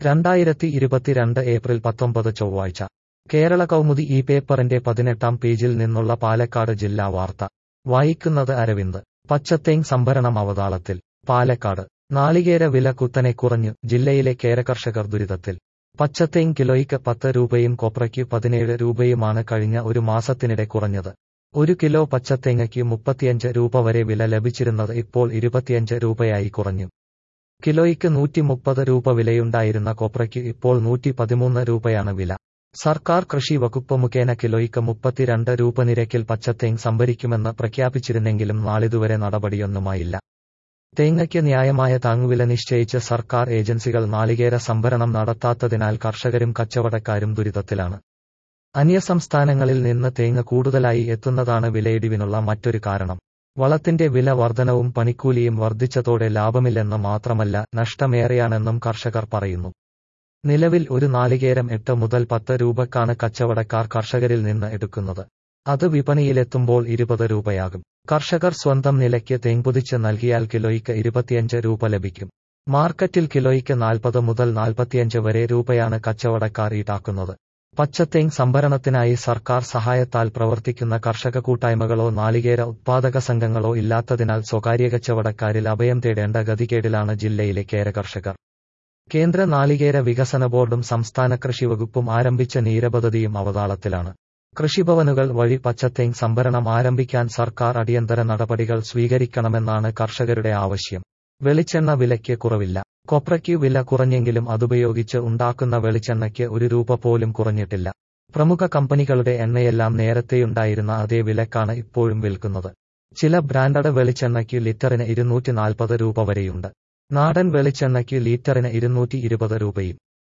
രണ്ടായിരത്തി ഇരുപത്തിരണ്ട് ഏപ്രിൽ പത്തൊമ്പത് ചൊവ്വാഴ്ച കേരള കൗമുദി ഈ പേപ്പറിന്റെ പതിനെട്ടാം പേജിൽ നിന്നുള്ള പാലക്കാട് ജില്ലാ വാർത്ത വായിക്കുന്നത് അരവിന്ദ് പച്ചത്തേങ് സംഭരണം അവതാളത്തിൽ പാലക്കാട് നാളികേര വില കുത്തനെ കുറഞ്ഞു ജില്ലയിലെ കേരകർഷകർ ദുരിതത്തിൽ പച്ചത്തേങ് കിലോയ്ക്ക് പത്ത് രൂപയും കൊപ്രയ്ക്ക് പതിനേഴ് രൂപയുമാണ് കഴിഞ്ഞ ഒരു മാസത്തിനിടെ കുറഞ്ഞത് ഒരു കിലോ പച്ചത്തേങ്ങയ്ക്ക് മുപ്പത്തിയഞ്ച് രൂപ വരെ വില ലഭിച്ചിരുന്നത് ഇപ്പോൾ ഇരുപത്തിയഞ്ച് രൂപയായി കുറഞ്ഞു കിലോയ്ക്ക് നൂറ്റി മുപ്പത് രൂപ വിലയുണ്ടായിരുന്ന കൊപ്രയ്ക്ക് ഇപ്പോൾ നൂറ്റി പതിമൂന്ന് രൂപയാണ് വില സർക്കാർ കൃഷി വകുപ്പ് മുഖേന കിലോയ്ക്ക് മുപ്പത്തിരണ്ട് രൂപ നിരക്കിൽ പച്ചത്തേങ് സംഭരിക്കുമെന്ന് പ്രഖ്യാപിച്ചിരുന്നെങ്കിലും നാളിതുവരെ നടപടിയൊന്നുമായില്ല തേങ്ങയ്ക്ക് ന്യായമായ താങ്ങുവില നിശ്ചയിച്ച് സർക്കാർ ഏജൻസികൾ നാളികേര സംഭരണം നടത്താത്തതിനാൽ കർഷകരും കച്ചവടക്കാരും ദുരിതത്തിലാണ് അന്യസംസ്ഥാനങ്ങളിൽ നിന്ന് തേങ്ങ കൂടുതലായി എത്തുന്നതാണ് വിലയിടിവിനുള്ള മറ്റൊരു കാരണം വളത്തിന്റെ വില വർധനവും പണിക്കൂലിയും വർദ്ധിച്ചതോടെ ലാഭമില്ലെന്ന് മാത്രമല്ല നഷ്ടമേറെയാണെന്നും കർഷകർ പറയുന്നു നിലവിൽ ഒരു നാളികേരം എട്ട് മുതൽ പത്ത് രൂപക്കാണ് കച്ചവടക്കാർ കർഷകരിൽ നിന്ന് എടുക്കുന്നത് അത് വിപണിയിലെത്തുമ്പോൾ ഇരുപത് രൂപയാകും കർഷകർ സ്വന്തം നിലയ്ക്ക് തേങ്കുതിച്ച് നൽകിയാൽ കിലോയ്ക്ക് ഇരുപത്തിയഞ്ച് രൂപ ലഭിക്കും മാർക്കറ്റിൽ കിലോയ്ക്ക് നാൽപ്പത് മുതൽ നാൽപ്പത്തിയഞ്ച് വരെ രൂപയാണ് കച്ചവടക്കാർ ഈടാക്കുന്നത് പച്ചത്തേങ് സംഭരണത്തിനായി സർക്കാർ സഹായത്താൽ പ്രവർത്തിക്കുന്ന കർഷക കൂട്ടായ്മകളോ നാളികേര ഉത്പാദക സംഘങ്ങളോ ഇല്ലാത്തതിനാൽ സ്വകാര്യ കച്ചവടക്കാരിൽ അഭയം തേടേണ്ട ഗതികേടിലാണ് ജില്ലയിലെ കേരകർഷകർ കേന്ദ്ര നാളികേര വികസന ബോർഡും സംസ്ഥാന കൃഷി വകുപ്പും ആരംഭിച്ച നീരപദ്ധതിയും അവതാളത്തിലാണ് കൃഷിഭവനുകൾ വഴി പച്ചത്തേങ് സംഭരണം ആരംഭിക്കാൻ സർക്കാർ അടിയന്തര നടപടികൾ സ്വീകരിക്കണമെന്നാണ് കർഷകരുടെ ആവശ്യം വെളിച്ചെണ്ണ വിലയ്ക്ക് കുറവില്ല കൊപ്രയ്ക്ക് വില കുറഞ്ഞെങ്കിലും അതുപയോഗിച്ച് ഉണ്ടാക്കുന്ന വെളിച്ചെണ്ണയ്ക്ക് ഒരു രൂപ പോലും കുറഞ്ഞിട്ടില്ല പ്രമുഖ കമ്പനികളുടെ എണ്ണയെല്ലാം നേരത്തെയുണ്ടായിരുന്ന അതേ വിലക്കാണ് ഇപ്പോഴും വിൽക്കുന്നത് ചില ബ്രാൻഡഡ് വെളിച്ചെണ്ണയ്ക്ക് ലിറ്ററിന് ഇരുന്നൂറ്റി നാൽപ്പത് രൂപ വരെയുണ്ട് നാടൻ വെളിച്ചെണ്ണയ്ക്ക് ലീറ്ററിന് ഇരുന്നൂറ്റി ഇരുപത് രൂപയും